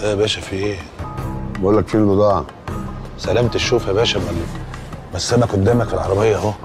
يا باشا في ايه؟ بقول لك فين البضاعة سلامة الشوف يا باشا ما ما السمك قدامك في العربية اهو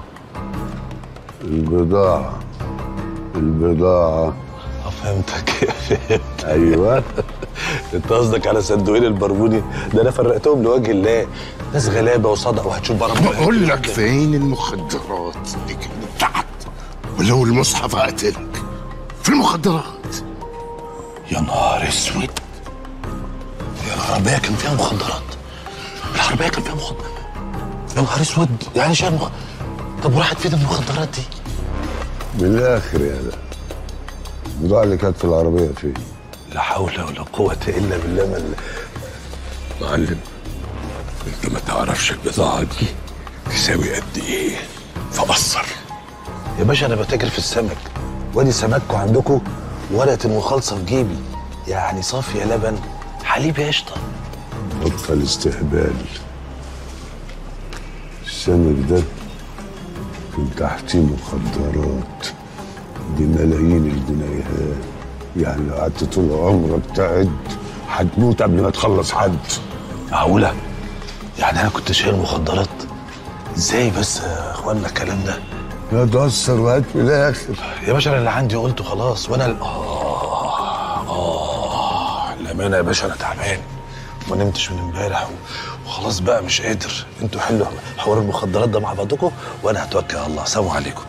البضاعة البضاعة اه فهمتك فهمت ايوه انت قصدك على صندوقين البربوني ده انا فرقتهم لوجه الله ناس غلابه وصدق وهتشوف بقى بقول لك فين المخدرات دي كانت تحت ولو المصحف هقتلك في المخدرات يا نهار اسود يا العربيه كان فيها مخدرات العربيه كان فيها مخدرات يا نهار اسود يعني شايل مخ... طب وراحت فين المخدرات دي؟ من الاخر يا ده البضاعة اللي كانت في العربية فين لا حول ولا قوة إلا بالله من معلم انت ما تعرفش البضاعة دي تساوي قد ايه فبصر يا باشا أنا بتاجر في السمك وادي سمككوا عندكم ورقة المخالصة في جيبي يعني صافية لبن حليب يا قشطة بطل استهبال السمك ده كان تحتيه مخدرات دي ملايين الجنيهات يعني لو قعدت طول عمرك تعد هتموت قبل ما تخلص حد معقولة يعني أنا كنت شايل مخدرات إزاي بس يا إخوانا الكلام ده لا تأثر وهات في الآخر يا باشا أنا اللي عندي قلته خلاص وأنا ال- آه آه الأمانة يا باشا أنا تعبان ما نمتش من امبارح و- وخلاص بقى مش قادر انتوا حلوا حوار المخدرات ده مع بعضكم وانا هتوكل على الله سلام عليكم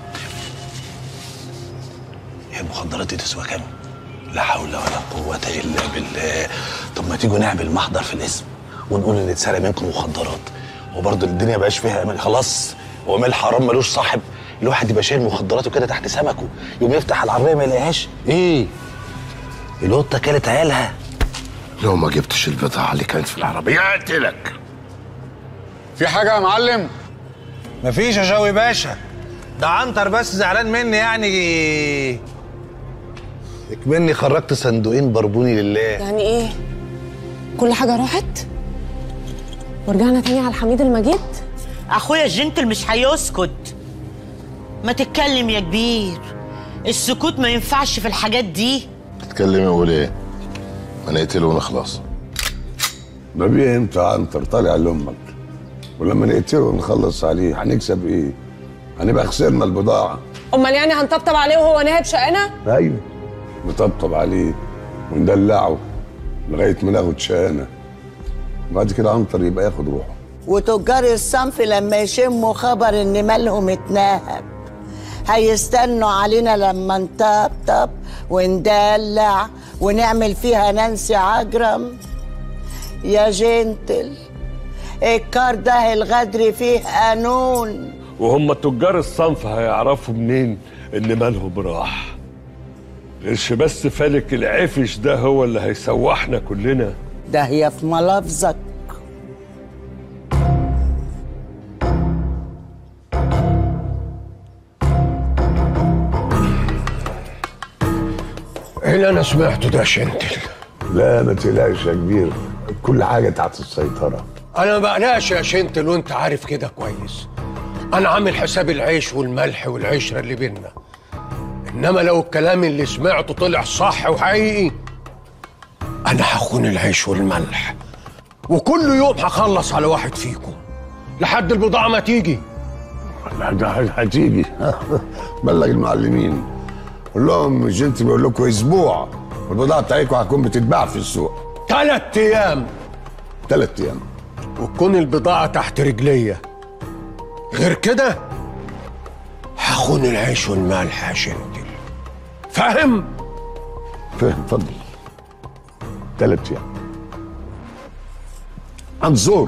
هي المخدرات دي تسوى كام؟ لا حول ولا قوة إلا بالله طب ما تيجوا نعمل محضر في الاسم ونقول إن اتسرق منكم مخدرات وبرضه الدنيا بقاش فيها أمان خلاص هو مال حرام ملوش صاحب الواحد يبقى شايل مخدراته كده تحت سمكه يقوم يفتح العربية ما يلاقيهاش إيه؟ القطة كلت عيالها لو ما جبتش البضاعة اللي كانت في العربية هقتلك في حاجة يا معلم؟ مفيش يا شوقي باشا ده عنتر بس زعلان مني يعني اكمني خرجت صندوقين بربوني لله يعني ايه كل حاجه راحت ورجعنا تاني على الحميد المجيد اخويا الجنتل مش هيسكت ما تتكلم يا كبير السكوت ما ينفعش في الحاجات دي تتكلمي وقول ايه ما نقتله ونخلص ما بيه امتى عنتر طالع لامك ولما نقتله ونخلص عليه هنكسب ايه؟ هنبقى خسرنا البضاعة امال يعني هنطبطب عليه وهو ناهب شقنا ايوه نطبطب عليه وندلعه لغاية ما ناخد شهانة بعد كده عنتر يبقى ياخد روحه وتجار الصنف لما يشموا خبر ان مالهم اتنهب هيستنوا علينا لما نطبطب وندلع ونعمل فيها نانسي عجرم يا جنتل الكار ده الغدر فيه قانون وهم تجار الصنف هيعرفوا منين ان مالهم راح غيرش بس فالك العفش ده هو اللي هيسوحنا كلنا ده هي في ملافظك ايه اللي انا سمعته ده يا شنتل لا ما تقلقش يا كبير كل حاجة تحت السيطرة انا ما بقلقش يا شنتل وانت عارف كده كويس انا عامل حساب العيش والملح والعشره اللي بينا انما لو الكلام اللي سمعته طلع صح وحقيقي انا هخون العيش والملح وكل يوم هخلص على واحد فيكم لحد البضاعه ما تيجي لا ده هتيجي بلغ المعلمين قول لهم الجنت بيقول لكم اسبوع والبضاعة بتاعتكم هتكون بتتباع في السوق ثلاث ايام ثلاث ايام وتكون البضاعه تحت رجليا غير كده هخون العيش والملح يا شنتل فاهم فاهم اتفضل ثلاث ايام انظر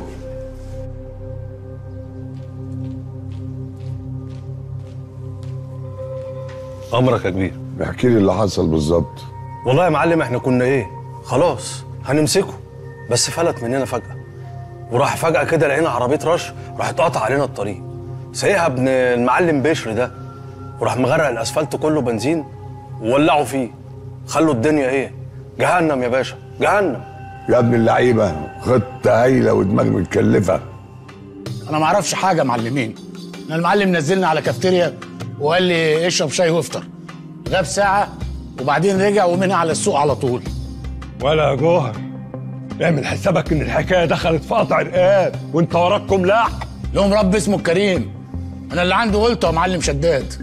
امرك يا كبير احكي لي اللي حصل بالظبط والله يا معلم احنا كنا ايه خلاص هنمسكه بس فلت مننا فجأة وراح فجأة كده لقينا عربية رش راحت قاطع علينا الطريق سايقها ابن المعلم بشر ده وراح مغرق الاسفلت كله بنزين وولعوا فيه خلوا الدنيا ايه جهنم يا باشا جهنم يا ابن اللعيبه خطه هايله ودماغ متكلفه انا ما اعرفش حاجه يا معلمين انا المعلم نزلنا على كافتيريا وقال لي اشرب شاي وافطر غاب ساعه وبعدين رجع ومنها على السوق على طول ولا جوهر اعمل حسابك ان الحكايه دخلت في قطع رقاب وانت وراكم لا لهم رب اسمه الكريم انا اللي عندي قلته يا معلم شداد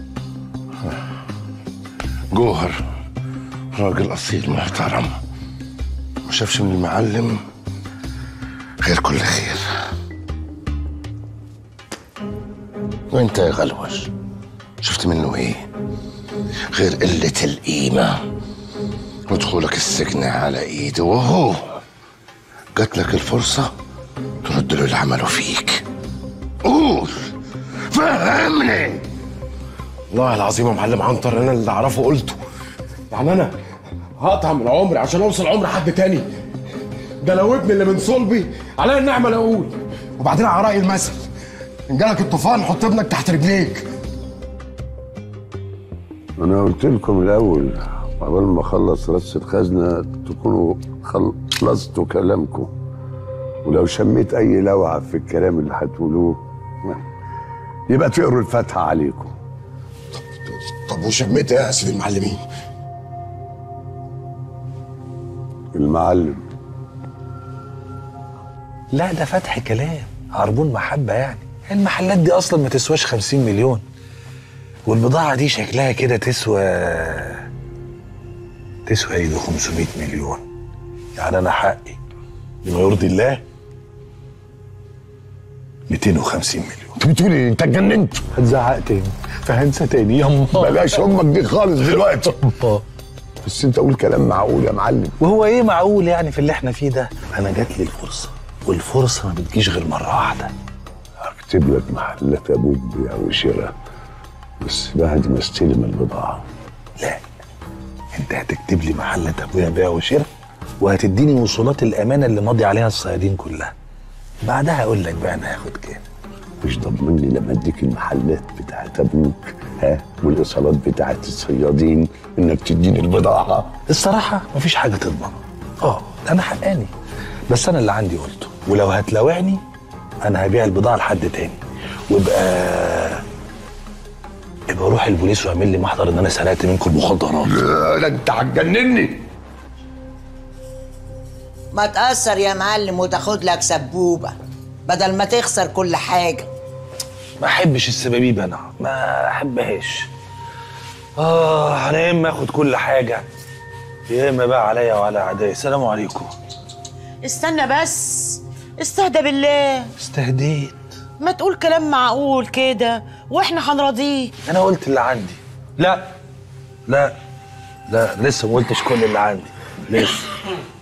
جوهر راجل اصيل محترم ما شافش من المعلم غير كل خير وانت يا غلوش شفت منه ايه غير قلة القيمة ودخولك السجن على ايده وهو جات لك الفرصة ترد له اللي عمله فيك قول فهمني والله العظيم يا معلم عنتر انا اللي اعرفه قلته يعني انا هقطع من عمري عشان اوصل عمر حد تاني ده لو ابني اللي من صلبي عليا النعمه لا اقول وبعدين على راي المثل ان جالك الطوفان حط ابنك تحت رجليك انا قلت لكم الاول قبل ما اخلص رص الخزنه تكونوا خلصتوا كلامكم ولو شميت اي لوعه في الكلام اللي هتقولوه يبقى تقروا الفاتحه عليكم طب وشميت ايه يا اسف المعلمين المعلم لا ده فتح كلام عربون محبة يعني المحلات دي أصلا ما تسواش 50 مليون والبضاعة دي شكلها كده تسوى تسوى ايه ده 500 مليون يعني أنا حقي بما يرضي الله 250 مليون انت بتقول ايه انت اتجننت هتزعق تاني فهنسى تاني ياما بلاش امك دي خالص دلوقتي بس انت قول كلام معقول يا معلم وهو ايه معقول يعني في اللي احنا فيه ده انا جات لي الفرصه والفرصه ما بتجيش غير مره واحده اكتب لك محلات ابوك بيع وشراء بس بعد ما استلم البضاعه لا انت هتكتب لي محلة ابويا بيع وشراء وهتديني وصولات الامانه اللي ماضي عليها الصيادين كلها بعدها اقول لك بقى انا هاخد كام مش ضمن لي لما اديك المحلات بتاعت ابوك ها والايصالات بتاعت الصيادين انك تديني البضاعه الصراحه مفيش حاجه تضمن اه انا حقاني بس انا اللي عندي قلته ولو هتلاوعني انا هبيع البضاعه لحد تاني ويبقى يبقى روح البوليس واعمل لي محضر ان انا سرقت منكم المخدرات لا انت هتجنني ما تأثر يا معلم وتاخد لك سبوبة بدل ما تخسر كل حاجة ما احبش السبابيب انا ما احبهاش اه انا يا اما اخد كل حاجه يا اما بقى عليا وعلى اعدائي السلام عليكم استنى بس استهدى بالله استهديت ما تقول كلام معقول كده واحنا هنراضيك انا قلت اللي عندي لا لا لا لسه ما قلتش كل اللي عندي لسه